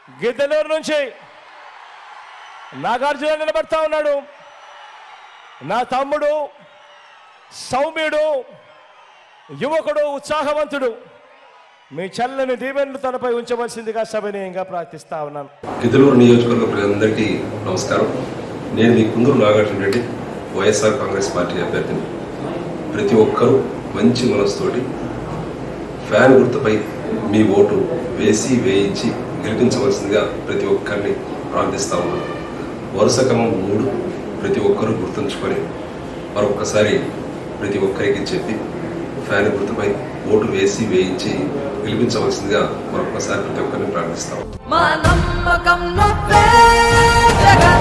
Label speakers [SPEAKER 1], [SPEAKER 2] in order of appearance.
[SPEAKER 1] గిద్దలూరు నుంచి నాగార్జున నిలబడతా ఉన్నాడు నా తమ్ముడు సౌమ్యుడు యువకుడు ఉత్సాహవంతుడు మీ చల్లని దీవెనలు తనపై ఉంచవలసిందిగా సవినయంగా ప్రార్థిస్తా ఉన్నాను
[SPEAKER 2] గిద్దలూరు నియోజకవర్గ ప్రజలందరికీ నమస్కారం నేను మీ Kunduru Nagarjuna Reddy YSR Congress party అభ్యర్థిని ప్రతి ఒక్కరూ మంచి మనసుతోటి ఫ్యాన్ గుర్తుపై మీ ఓటు వేసి వేయించి గెలిపించవలసిందిగా ప్రతి ఒక్కరిని ప్రార్థిస్తా ఉన్నాను వరుస క్రమం మూడు ప్రతి ఒక్కరూ గుర్తుంచుకొని మరొక్కసారి ప్రతి ఒక్కరికి చెప్పి ఫ్యాన్ గుర్తుపై ఓటు వేసి వేయించి గెలిపించవలసిందిగా మరొకసారి ప్రతి ఒక్కరిని ప్రార్థిస్తాం
[SPEAKER 3] మా నమ్మకం నువ్వే జగన్